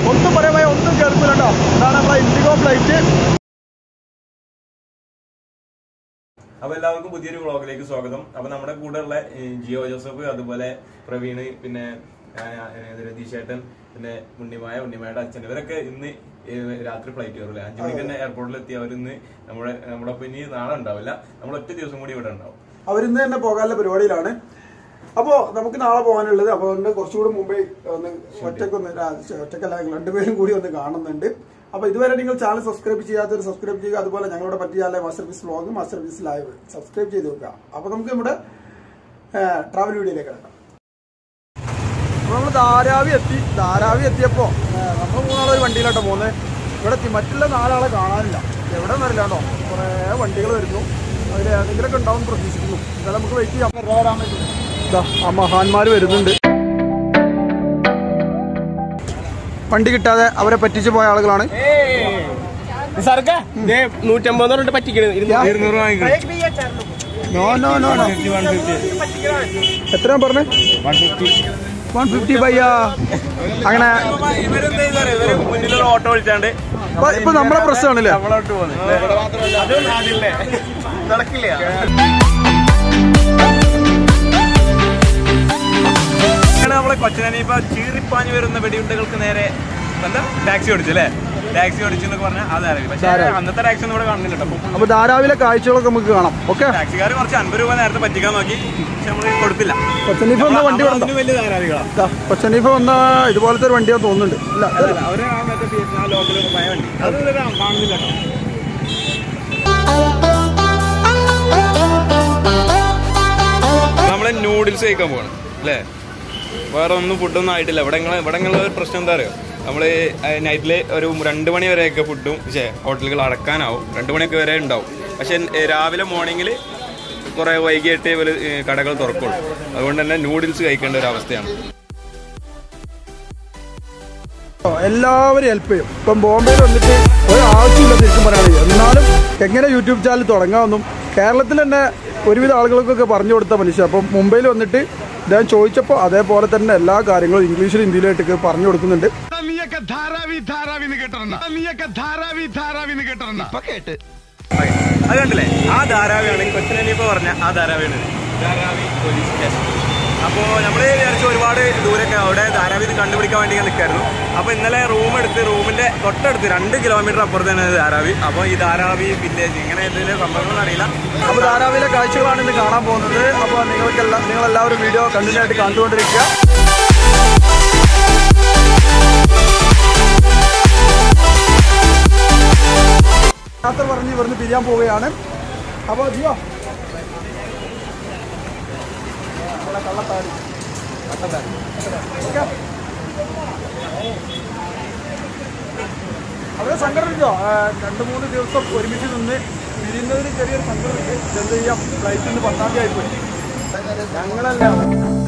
ഒന്നും പറയാൻ വയ്യ, ഒന്നും കേൾക്കില്ല കേട്ടോ ഇതാണ് നമ്മളെ ഇൻഡിഗോ ഫ്ലൈറ്റ് അപ്പൊ എല്ലാവർക്കും പുതിയൊരു വ്ളോഗിലേക്ക് സ്വാഗതം അപ്പൊ നമ്മുടെ കൂടെ ഉള്ള ജിയോ ജോസഫ് അതുപോലെ പ്രവീണ് പിന്നെ ആ, ഏത് രതീഷേട്ടൻ പിന്നെ ഉണ്ണിമായ ഉണ്ണിമായുടെ അച്ഛൻ ഇവരൊക്കെ ഇന്ന് ഏ, രാത്രി ഫ്ലൈറ്റ് കയറില്ല അഞ്ചു മണിക്ക് തന്നെ എയർപോർട്ടിൽ എത്തി അവരിന്ന് നമ്മുടെ നമ്മുടെ ഒപ്പം ഇനി നാളെ ഉണ്ടാവില്ല നമ്മൾ ഒറ്റ ദിവസം കൂടി ഇവിടെ ഉണ്ടാവും അവരിന്ന് തന്നെ പോകാനുള്ള പരിപാടിയിലാണ് അപ്പോ നമുക്ക് നാളെ പോകാനുള്ളത് അപ്പൊ അതുകൊണ്ട് കുറച്ചുകൂടി മുമ്പേ ഒന്ന് ഒറ്റക്കൊന്ന് ആ, ഒറ്റക്കല്ല ഞങ്ങൾ രണ്ടുപേരും കൂടി ഒന്ന് കാണുന്നുണ്ട് അപ്പൊ ഇതുവരെ നിങ്ങൾ ചാനൽ സബ്സ്ക്രൈബ് ചെയ്യാത്തവർ സബ്സ്ക്രൈബ് ചെയ്യുക അതുപോലെ ഞങ്ങളുടെ പറ്റിയാലെ masterpiece vlog masterpiece live subscribe ചെയ്ത് വെക്കുക അപ്പൊ നമുക്ക് നമ്മുടെ ട്രാവൽ വീഡിയോയിലേക്ക് കിടക്കാം അപ്പൊ നമ്മൾ ധാരാവി എത്തി ധാരാവി എത്തിയപ്പോ നമ്മൾ മൂന്നാളെ ഒരു വണ്ടിയിലാട്ടോ പോകുന്നത് ഇവിടെ എത്തി മറ്റുള്ള നാലാളെ കാണാനില്ല എവിടെ നിന്നറിയില്ല കേട്ടോ കുറെ വണ്ടികൾ വരുന്നു അതിൽ ഏതെങ്കിലുമൊക്കെ ഉണ്ടാവും എന്ന് പ്രതീക്ഷിക്കുന്നു എന്തായാലും നമുക്ക് വെയിറ്റ് ചെയ്യാം ഇതാ, ആ മഹാന്മാര് വരുന്നുണ്ട് വണ്ടി കിട്ടാതെ അവരെ പറ്റിച്ചു പോയ ആളുകളാണ് നൂറ്റമ്പത് പറഞ്ഞിട്ട് പറ്റിക്കണത് നോ നോ നോ നോ എത്രയാ പറഞ്ഞേ വൺ ഫിഫ്റ്റി ബയ്യ അങ്ങനെ മുന്നിലൊരു ഓട്ടോ വിളിച്ചാണ്ട് ഇപ്പൊ- ഇപ്പൊ നമ്മളെ പ്രശ്നമാണല്ലേ നമ്മളോട്ട് പോകുന്നത് നടക്കില്ല അങ്ങനെ നമ്മളെ കൊച്ചനെ ഇപ്പൊ ചീറിപ്പാഞ്ഞു വരുന്ന വെടിയുണ്ടകൾക്ക് നേരെ എന്താ ടാക്സി ഓടിച്ചു അല്ലേ ടാക്സി ഓടിച്ചു എന്നൊക്കെ പറഞ്ഞാൽ അതാരായി പക്ഷേ അന്നത്തെ ടാക്സി ഒന്നും ഇവിടെ കാണുന്നില്ല കേട്ടോ അപ്പൊ അപ്പൊ ധാരാവിലെ കാഴ്ചകളൊക്കെ നമുക്ക് കാണാം ഓക്കെ ടാക്സിക്കാർ കുറച്ച് അൻപത് രൂപ നേരത്തെ പറ്റിക്കാൻ നോക്കി പക്ഷെ നമ്മൾ കൊടുത്തില്ല കൊച്ചനീഫ് വന്ന വണ്ടി നമ്മൾ വേണ്ട അതിന് വലിയ ധാരാളികളാ കൊച്ചനീഫ് വന്ന ഇതുപോലത്തെ ഒരു വണ്ടിയാന്ന് തോന്നുന്നുണ്ട് ഇല്ല അതല്ല, അവരെ ആ മറ്റേ ഫിയറ്റ് ആ ലോക്കൽ പഴയ വണ്ടി അത് ഇതുവരെ കാണുന്നില്ല കേട്ടോ നമ്മളെ നൂഡിൽസ് കഴിക്കാൻ പോവാണ് അല്ലേ വേറെ ഒന്നും ഫുഡൊന്നും ആയിട്ടില്ല ഇവിടെ നിങ്ങൾ ഇവിടെ നിങ്ങളെ ഒരു പ്രശ്നം എന്താ അറിയോ നമ്മൾ നൈറ്റിൽ ഒരു രണ്ട് മണി വരെയൊക്കെ ഫുഡും പക്ഷേ ഹോട്ടലുകൾ അടക്കാനാവും രണ്ട് മണിയൊക്കെ വരെ ഉണ്ടാവും പക്ഷെ രാവിലെ മോർണിംഗിൽ കുറേ വൈകിട്ട് ഇവർ കടകൾ തുറക്കുള്ളൂ അതുകൊണ്ട് തന്നെ നൂഡിൽസ് കഴിക്കേണ്ട ഒരു അവസ്ഥയാണ് എല്ലാവരും ഹെൽപ്പ് ചെയ്യും ഇപ്പം ബോംബെയിൽ വന്നിട്ട് ഒരു ആവശ്യമില്ല ശരിക്കും പറയുകയാണെങ്കിൽ എന്നാലും എങ്ങനെ യൂട്യൂബ് ചാനൽ തുടങ്ങാമെന്നും കേരളത്തിൽ തന്നെ ഒരുവിധ ആളുകൾക്കൊക്കെ പറഞ്ഞു കൊടുത്ത മനുഷ്യൻ അപ്പം മുംബൈയിൽ വന്നിട്ട് ഇദ്ദേഹം ചോദിച്ചപ്പോൾ അതേപോലെ തന്നെ എല്ലാ കാര്യങ്ങളും ഇംഗ്ലീഷിലും ഹിന്ദിയിലായിട്ടൊക്കെ പറഞ്ഞു കൊടുക്കുന്നുണ്ട് നീയൊക്കെ ധാരാവി ധാരാവിന്ന് കേട്ടിട്ടുണ്ട നീയൊക്കെ ധാരാവി ധാരാവിന്ന് കേട്ടിട്ടുണ്ട ഇപ്പൊ കേട്ട് ഓക്കേ. അത് കണ്ടില്ലേ ആ ധാരാവിയാണ് ഈ കൊച്ചിനിപ്പോ പറഞ്ഞ ആ ധാരാവിയാണ് ഇത്. ധാരാവി പോലീസ് സ്റ്റേഷൻ അപ്പോൾ നമ്മൾ വിചാരിച്ചു ഒരുപാട് ദൂരൊക്കെ അവിടെ ധാരാവി ഇത് കണ്ടുപിടിക്കാൻ വേണ്ടി ഞാൻ നിൽക്കായിരുന്നു അപ്പോൾ ഇന്നലെ റൂം എടുത്ത് റൂമിന്റെ തൊട്ടടുത്ത് രണ്ട് കിലോമീറ്റർ അപ്പുറത്ത് തന്നെ ധാരാവി അപ്പോൾ ഈ ധാരാവി വില്ലേജ് ഇങ്ങനെ എന്തെങ്കിലും സംഭവങ്ങളൊന്നും അറിയില്ല അപ്പോൾ ധാരാവിലെ കാഴ്ചകളാണ് ഇന്ന് കാണാൻ പോകുന്നത് അപ്പോൾ നിങ്ങൾക്കെല്ലാം നിങ്ങളെല്ലാവരും വീഡിയോ കണ്ടിന്യൂ ആയിട്ട് കണ്ടുകൊണ്ടിരിക്കുക യാത്ര പറഞ്ഞ് ഇവിടുന്ന് പിരിയാൻ പോവുകയാണ് അപ്പോൾ ജിയോ നമ്മളെ കള്ളത്താടി കള്ളത്താടി ഓക്കെ അവിടെ സങ്കടമില്ലോ രണ്ട് മൂന്ന് ദിവസം ഒരുമിച്ച് നിന്ന് പിരിയുന്നതിന് ചെറിയൊരു സങ്കടമുണ്ട് എന്ത് ചെയ്യാം ഫ്ലൈറ്റ് ഇന്ന് പത്താം തീയതി ആയിപ്പോയി ഞങ്ങളെല്ലാം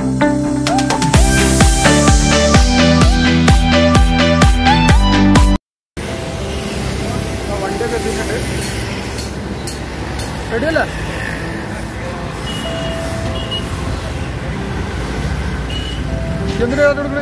ആ, വണ്ടിയൊക്കെ എത്തിയിട്ടുണ്ട് റെഡിയല്ലേ എന്തിനാ കൊടുക്കണേ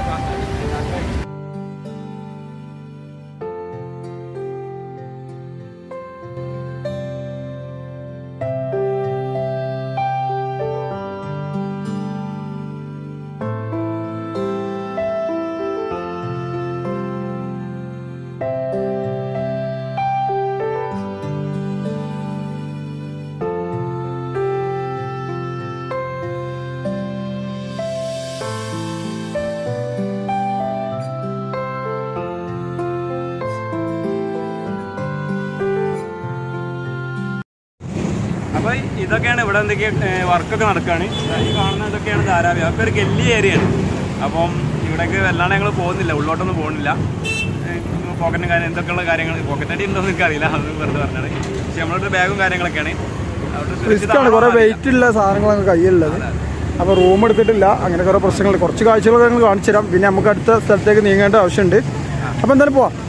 അപ്പോൾ ഇതൊക്കെയാണ് ഇവിടെ എന്തൊക്കെ വർക്കൊക്കെ നടക്കുകയാണ് ഈ കാണുന്ന ഇതൊക്കെയാണ് ധാരാവി അതൊക്കെ ഒരു ഗല്ലി ഏരിയയാണ് അപ്പം ഇവിടേക്ക് വല്ലാണ്ട് ഞങ്ങൾ പോകുന്നില്ല ഉള്ളോട്ടൊന്നും പോകുന്നില്ല പോക്കറ്റും കാര്യം എന്തൊക്കെയുള്ള കാര്യങ്ങൾ പോക്കറ്റ് അടി ഉണ്ടോ എന്ന് എനിക്കറിയില്ല അത് വെറുതെ പറഞ്ഞാണ് പക്ഷെ നമ്മളൊരു ബാഗും കാര്യങ്ങളൊക്കെയാണ് അവിടെ റിസ്ക്കാണ് സുരക്ഷിതമാണോ കുറെ എന്നറിയില്ല. വെയിറ്റ് ഉള്ള സാധനങ്ങളൊക്കെ കയ്യിലുള്ളത് അപ്പോൾ റൂം എടുത്തിട്ടില്ല അങ്ങനെ കുറെ പ്രശ്നങ്ങൾ കുറച്ച് കാഴ്ചകളൊക്കെ ഞങ്ങൾ കാണിച്ചു തരാം പിന്നെ നമുക്ക് അടുത്ത സ്ഥലത്തേക്ക് നീങ്ങേണ്ട ആവശ്യമുണ്ട് അപ്പോൾ എന്തായാലും പോവാം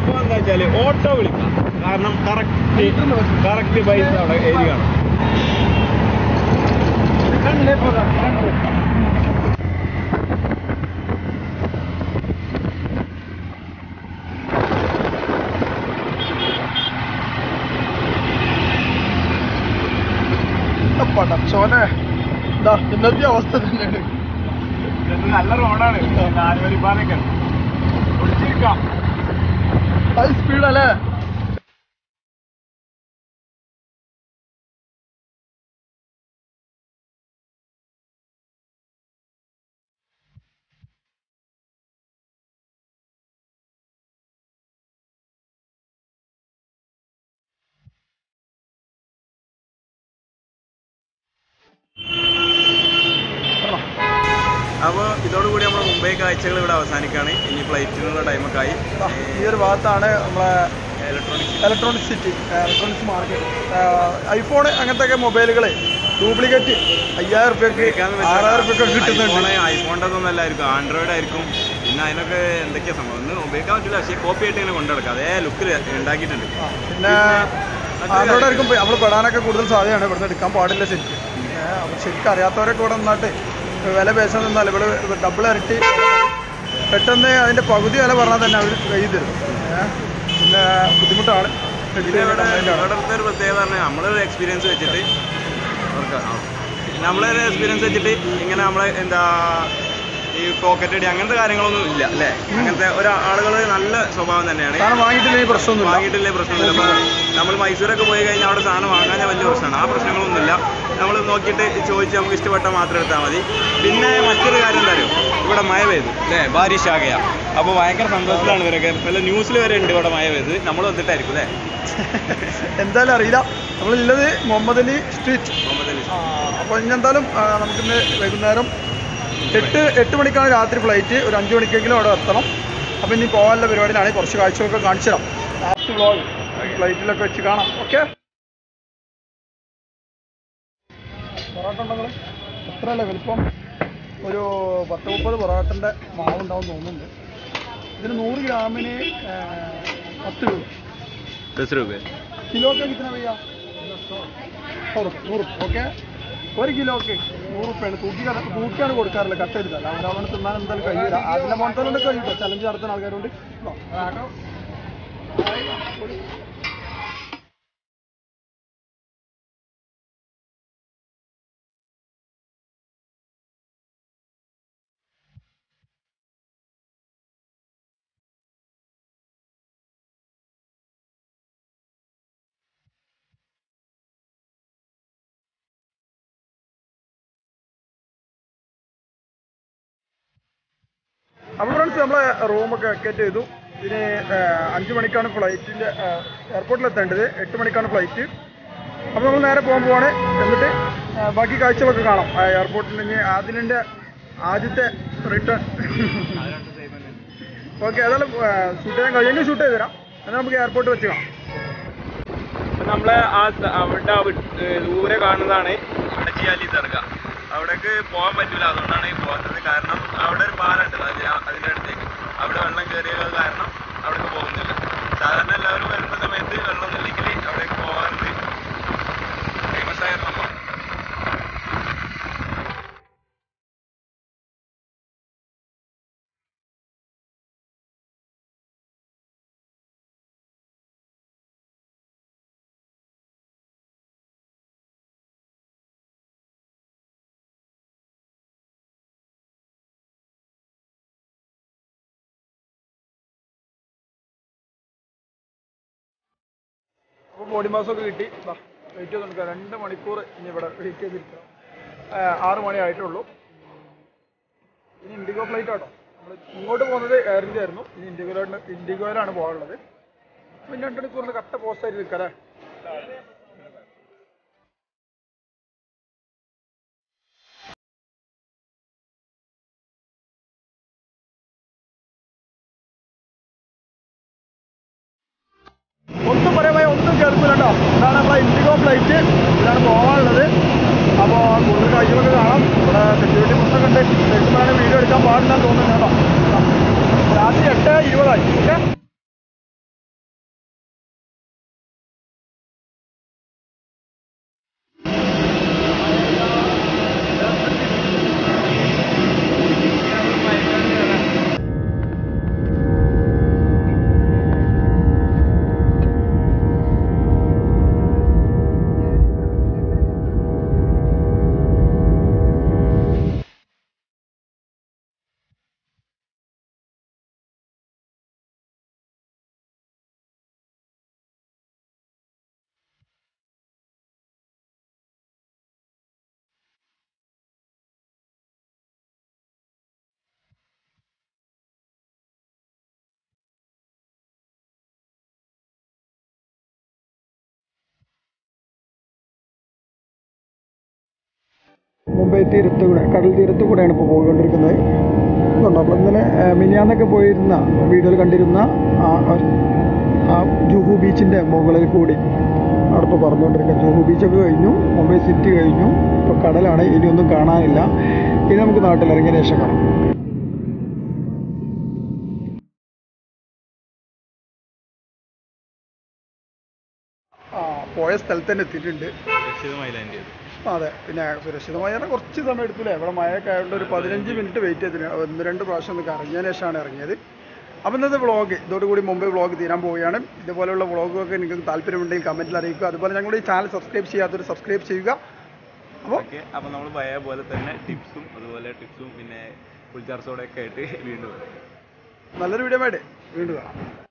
അപ്പൊ എന്താ വെച്ചാല് ഓട്ടോ വിളിക്കാം കാരണം കറക്റ്റ് കറക്റ്റ് പൈസ അവിടെ ഏരിയ ആണ് പടച്ചോനെ ഇതാ ഇന്നത്തെ അവസ്ഥ തന്നെയാണ് ഇത് നല്ല റോഡാണ് നാലുവരിപ്പാലൊക്കെ ഒളിച്ചിരിക്കാം ഹൈ സ്പീഡ് അല്ലേ അപ്പോൾ ഇതോടുകൂടി നമ്മുടെ മുംബൈ കാഴ്ചകൾ ഇവിടെ അവസാനിക്കുകയാണ് ഇനി ഫ്ലൈറ്റിനുള്ള ടൈമൊക്കെ ആയി ദാ, ഈ ഒരു ഭാഗത്താണ് നമ്മളെ electronics electronic city electronics market iPhone അങ്ങനത്തെ ഒക്കെ മൊബൈലുകൾ ഡ്യൂപ്ലിക്കേറ്റ് അയ്യായിരം റുപ്യക്ക് ആറായിരം റുപ്യക്ക് കിട്ടുന്നുണ്ട് ഐഫോണിൻ്റെ ഒന്നും അല്ലായിരിക്കും ആൻഡ്രോയിഡ് ആയിരിക്കും പിന്നെ അതിനൊക്കെ എന്തൊക്കെയാ സംഭവം ഒന്നും ഉപയോഗിക്കാൻ പറ്റില്ല പക്ഷേ കോപ്പി ആയിട്ട് ഇങ്ങനെ കൊണ്ടുനടക്കാം അതേ ലുക്കിൽ ഉണ്ടാക്കിയിട്ടുണ്ട് ആ, പിന്നെ ആൻഡ്രോയിഡ് ആയിരിക്കും നമ്മൾ പെടാനൊക്കെ കൂടുതൽ സാധ്യതയാണ് ഇവിടുന്ന് എടുക്കാൻ പാടില്ല ശരിക്കും ഏഹ്, അപ്പൊ ശരിക്കും അറിയാത്തവരൊക്കെ ഇവിടെ നിന്നിട്ട് വില പേശാൻ നിന്നാൽ ഇവിടെ ഡബിൾ ഇരട്ടി പെട്ടെന്ന് അതിന്റെ പകുതി വില പറഞ്ഞാൽ തന്നെ അവർ കൈ തരും ഏഹ്, പിന്നെ ബുദ്ധിമുട്ടാണ് പിന്നെ ഇവിടെ ഇവിടുത്തെ ഒരു പ്രത്യേകത പറഞ്ഞാൽ നമ്മളൊരു എക്സ്പീരിയൻസ് വെച്ചിട്ട് അവർക്ക് ആ. നമ്മളൊരു എക്സ്പീരിയൻസ് വെച്ചിട്ട് ഇങ്ങനെ നമ്മളെ എന്താ ഈ പോക്കറ്റ് അടി അങ്ങനത്തെ കാര്യങ്ങളൊന്നും ഇല്ല അല്ലേ അങ്ങനത്തെ ഒരു ആളുകൾ നല്ല സ്വഭാവം തന്നെയാണ് സാധനം വാങ്ങിയിട്ടില്ലെങ്കിൽ പ്രശ്നമൊന്നുമില്ല വാങ്ങിയിട്ടില്ലേ പ്രശ്നമൊന്നുമില്ല അപ്പോൾ നമ്മൾ മൈസൂരൊക്കെ പോയി കഴിഞ്ഞാൽ അവിടെ സാധനം വാങ്ങാൻ വലിയ പ്രശ്നമാണ് ആ പ്രശ്നങ്ങളൊന്നുമില്ല നമ്മൾ നോക്കിയിട്ട് ചോദിച്ച് നമുക്ക് ഇഷ്ടപ്പെട്ടാൽ മാത്രം എടുത്താൽ മതി പിന്നെ മറ്റൊരു കാര്യം എന്താ അറിയോ ഇവിടെ മഴ പെയ്തു അല്ലേ ബാരിഷ് ആകെയാ അപ്പോൾ ഭയങ്കര സന്തോഷത്തിലാണ് ഇവരൊക്കെ വല്ല ന്യൂസിൽ വരെ ഉണ്ട് ഇവിടെ മഴ പെയ്ത് നമ്മൾ വന്നിട്ടായിരിക്കും അല്ലേ എന്തായാലും അറിയില്ല നമ്മളുള്ളത് മുഹമ്മദ് അലി സ്ട്രീറ്റ് മുഹമ്മദ് അലി അപ്പോൾ ഇനി എന്തായാലും ആ, നമുക്കിന്ന് വൈകുന്നേരം എട്ട് എട്ട് മണിക്കാണ് രാത്രി ഫ്ലൈറ്റ് ഒരു അഞ്ച് മണിക്കെങ്കിലും അവിടെ എത്തണം അപ്പോൾ ഇനി പോകാനുള്ള പരിപാടിയിലാണ് കുറച്ച് കാഴ്ചകളൊക്കെ കാണിച്ചു തരാം ലാസ്റ്റ് വ്ളോഗ് ഫ്ലൈറ്റിലൊക്കെ വെച്ച് കാണാം ഓക്കെ പൊറോട്ട ഉണ്ടെങ്കിൽ എത്രയല്ലേ വലിപ്പം ഒരു പത്ത് മുപ്പത് പൊറോട്ടൻ്റെ മാവുണ്ടാവും തോന്നുന്നുണ്ട് ഇതിന് നൂറ് ഗ്രാമിന് ആ, പത്ത് രൂപ ദസ് രൂപ കിലോക്ക് കിട്ടുന്ന ഭയ്യ നൂറ് നൂറ് ഓക്കെ ഒരു കിലോക്ക് നൂറ് റുപ്യാണ് തൂക്കി കട- തൂക്കിയാണ് കൊടുക്കാറില്ല കട്ട് ചെയ്തില്ല അവരവണ് തിന്നാൻ എന്തായാലും കഴിയില്ല അതിന്റെ മോനത്തോണ്ട് കഴിയുട്ടോ ചലഞ്ച് നടത്തുന്ന ആൾക്കാരുണ്ട് ഇതോ, അതാട്ടോ. അപ്പോൾ ഫ്രണ്ട്സ് നമ്മളെ റൂമൊക്കെ വെക്കേറ്റ് ചെയ്തു ഇനി അഞ്ച് മണിക്കാണ് ഫ്ലൈറ്റിൻ്റെ എയർപോർട്ടിൽ എത്തേണ്ടത് എട്ട് മണിക്കാണ് ഫ്ലൈറ്റ് അപ്പോൾ നമ്മൾ നേരെ പോകാൻ പോവാണ് എന്നിട്ട് ആ, ബാക്കി കാഴ്ചകളൊക്കെ കാണാം ആ എയർപോർട്ടിൽ ഇനി ആദിലിൻ്റെ ആദ്യത്തെ റിട്ടേൺ ഓക്കെ ഏതായാലും ഷൂട്ട് ചെയ്യാൻ കഴിയുമെങ്കിൽ ഷൂട്ട് ചെയ്ത് തരാം എന്നാൽ നമുക്ക് എയർപോർട്ട് വെച്ച് കാണാം നമ്മളെ ആ സ്ഥ- അവിടെ ആ വിട്ട്- ഏ, ദൂരെ കാണുന്നതാണ് അടച്ചിയാലി ദർഗ അവിടേക്ക് പോകാൻ പറ്റില്ല അതുകൊണ്ടാണ് ഈ പോകാത്തത് കാരണം അവിടെ ഒരു പാലുണ്ട് അതിന് ആ- അതിന്റെ അടുത്തേക്ക് അവിടെ വെള്ളം കയറിയത് കാരണം അവിടേക്ക് പോകുന്നില്ല സാധാരണ എല്ലാവരും വരുന്ന സമയത്ത് വെള്ളം ഇല്ലെങ്കിൽ അവിടേക്ക് പോകാറുണ്ട് ഫേമസ് ആയ സംഭവം അപ്പോൾ ബോഡി മാസമൊക്കെ കിട്ടി ദാ, വെയിറ്റ് ചെയ്ത് നിൽക്കുക രണ്ട് മണിക്കൂർ ഇനി ഇവിടെ വെയിറ്റ് ചെയ്തിരിക്കണം ആ, ആറ് മണി ആയിട്ടുള്ളൂ ഇനി ഇൻഡിഗോ ഫ്ലൈറ്റ് ആട്ടോ നമ്മൾ ഇങ്ങോട്ട് പോകുന്നത് എയർ ഇന്ത്യ ആയിരുന്നു ഇനി ഇൻഡിഗോയിലാണ് ഇൻഡിഗോയിലാണ് പോകാനുള്ളത് പിന്നെ രണ്ട് മണിക്കൂറിന് കട്ട പോസ്റ്റ് ആയിട്ട് നിൽക്കാം അല്ലേ ഒന്നും പറയാൻ ഒന്നും കേൾക്കില്ലട്ടോ ഇതാണ് നമ്മളെ ഇൻഡിഗോ ഫ്ലൈറ്റ് ഇതാണ് പോകാനുള്ളത് അപ്പോൾ കൂടുതൽ കാഴ്ചകളൊക്കെ കാണാം ഇവിടെ സെക്യൂരിറ്റി പ്രശ്നമൊക്കെ ഉണ്ട് ശരിക്കും വേണമെങ്കിൽ വീഡിയോ എടുക്കാൻ പാടില്ലെന്ന് തോന്നുന്നു കേട്ടോ രാത്രി എട്ട് ഇരുപതായി ഓക്കെ മുംബൈ തീരത്ത് കൂടെ കടൽ തീരത്ത് കൂടെയാണ് ഇപ്പോൾ പോയിക്കൊണ്ടിരിക്കുന്നത് ഇതുണ്ടോ അപ്പോൾ ഇന്നലെ ആ, മിനിയാന്നൊക്കെ പോയിരുന്ന വീഡിയോയിൽ കണ്ടിരുന്ന ആ ഒരു- ആ ജുഹു ബീച്ചിൻ്റെ മുകളിൽ കൂടി അവിടെ ഇപ്പോൾ പറഞ്ഞുകൊണ്ടിരിക്കുക ജുഹു ബീച്ചൊക്കെ കഴിഞ്ഞു മുംബൈ സിറ്റി കഴിഞ്ഞു ഇപ്പോൾ കടലാണ് ഇനിയൊന്നും കാണാനില്ല ഇനി നമുക്ക് നാട്ടിലിറങ്ങിയ ശേഷം കാണാം ആ പോയ സ്ഥലത്ത് തന്നെ എത്തിയിട്ടുണ്ട് അതെ പിന്നെ സുരക്ഷിതമായി പറഞ്ഞാൽ കുറച്ച് സമയം എടുത്തില്ലേ ഇവിടെ മഴയൊക്കെ ആയതുകൊണ്ട് ഒരു പതിനഞ്ച് മിനിറ്റ് വെയിറ്റ് ചെയ്തിന് ഒന്ന് രണ്ട് പ്രാവശ്യം ഒന്ന് കറങ്ങിയതിന് ശേഷമാണ് ഇറങ്ങിയത് അപ്പോൾ ഇന്നത്തെ വ്ളോഗ് ഇതോടുകൂടി മുമ്പ് വ്ളോഗ് തീരാൻ പോവുകയാണ് ഇതുപോലെയുള്ള വ്ളോഗൊക്കെ നിങ്ങൾക്ക് താല്പര്യമുണ്ടെങ്കിൽ കമൻറ്റിൽ അറിയിക്കുക അതുപോലെ ഞങ്ങളുടെ ഈ ചാനൽ സബ്സ്ക്രൈബ് ചെയ്യാത്തൊരു സബ്സ്ക്രൈബ് ചെയ്യുക അപ്പോൾ ഓക്കെ അപ്പൊ നമ്മൾ പഴയ പോലെ തന്നെ ടിപ്സും അതുപോലെ ടിപ്സും പിന്നെ ഫുൾ ചാർജോടെ ഒക്കെ ആയിട്ട് വീണ്ടും വരും നല്ലൊരു വീഡിയോ വേണ്ടേ വീണ്ടും കാണാം